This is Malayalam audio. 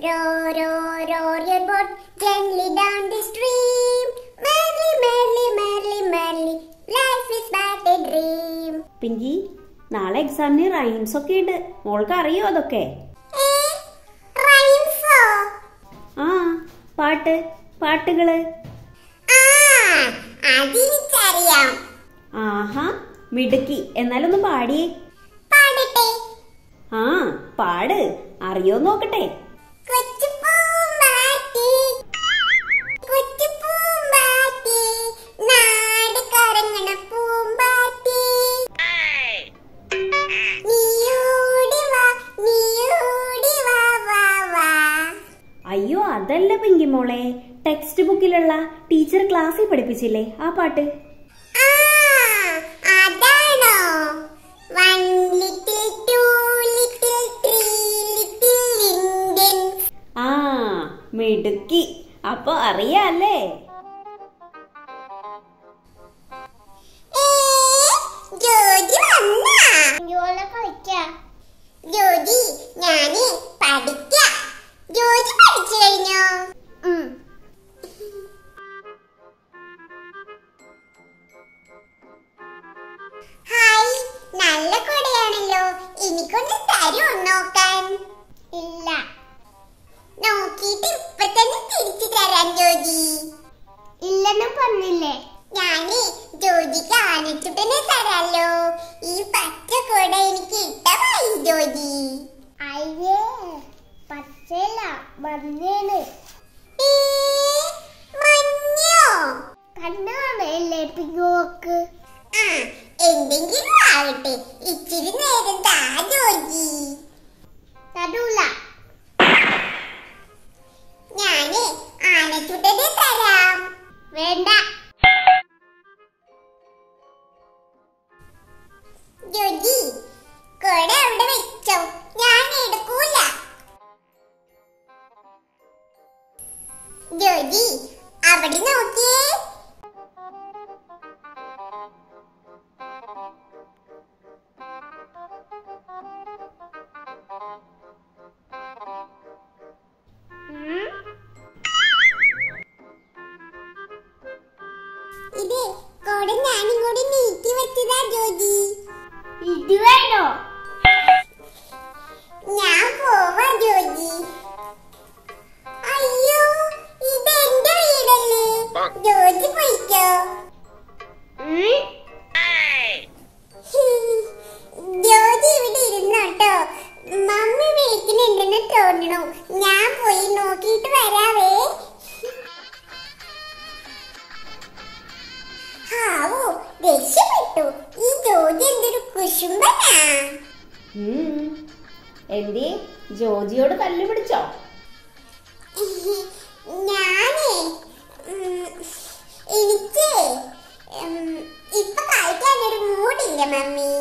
Row, row, row your boat gently down the stream. Merrily, merrily, merrily, merrily, life is but a dream. Pinky നാളെ എക്സാമിന് റൈംസ് ഒക്കെ ഉണ്ട് മോൾക്ക് അറിയോ അതൊക്കെ Eh? Rhymes ഓ? ആ പാട്ട് പാട്ടുകള് ആ, അതെനിക്കറിയാം. ആഹാ മിടുക്കി എന്നാലൊന്ന് പാടിയേ പാടട്ടെ. ആ പാട് അറിയോ നോക്കട്ടെ കൊച്ചു പൂമ്പാറ്റി, കൊച്ചു പൂമ്പാറ്റി, നാട് കറങ്ങണ പൂമ്പാറ്റി. നീയോടി വാ, നീയോടി വാ, വാ, വാ. അയ്യോ അതല്ല പിങ്കി മോളെ ടെക്സ്റ്റ് ബുക്കിലുള്ള ടീച്ചർ ക്ലാസ്സിൽ പഠിപ്പിച്ചില്ലേ ആ പാട്ട് ആ, അതാണോ One little, two little, three little Indians. ആ മിടുക്കി അപ്പൊ അറിയാല്ലേ ഏ, ജോജി വന്നാ? ജോജി ഞാന് പഠിക്ക ജോജി പഠിച്ചു കഴിഞ്ഞോ ഹായ് നല്ല കൊടയാണല്ലോ എനിക്കൊന്ന് തരുമോ നോക്കാൻ ഇല്ല നോക്കിയിട്ട് ഇപ്പൊ തന്നെ തിരിച്ചു തരാം ജോജി ഇല്ലെന്നും പറഞ്ഞില്ലേ ഞാന് ജോജിക്ക് ആനച്ചുട്ടനെ തരാലോ ഈ പച്ച കൊട എനിക്ക് ഇഷ്ടമായി ജോജി അയ്യേ പച്ചയല്ല മഞ്ഞേന് മഞ്ഞോ കണ്ണാണല്ലേ പിങ്ങോക്ക് ആ എന്തെങ്കിലും ആവട്ടെ ഇച്ചിരി നേരം താ ജോജി തരൂല ഞാന് ആനച്ചുട്ടനെ തരാം വേണ്ട ജോജി കൊട അവിടെ വെച്ചോ ഞാൻ എടുക്കൂല ജോജി അവിടെ നോക്കിയേ ഇത് കൊട ഞാനും കൂടി നീക്കി വെച്ചതാ ജോജി ഇത് വേണോ ഞാൻ പോവാ ജോജി അയ്യോ ഇത് എന്റെ വീടല്ലേ ജോജി പോയിക്കോ ജോജി ഇവിടെ ഇരുന്നോട്ടോ മമ്മി വിളിക്കുന്നുണ്ടെന്ന് തോന്നണു ഞാൻ പോയി നോക്കിയിട്ട് വരാവേ ഹാവൂ രക്ഷപ്പെട്ടു ഈ ജോജി എന്തൊരു കുശുംബനാ ഉം. എന്തേ ജോജിയോട് തല്ലു പിടിച്ചോ ഞാനേ ഉം, എനിക്ക് ഉം, ഇപ്പൊ കളിക്കാൻ ഒരു മൂടില്ല മമ്മി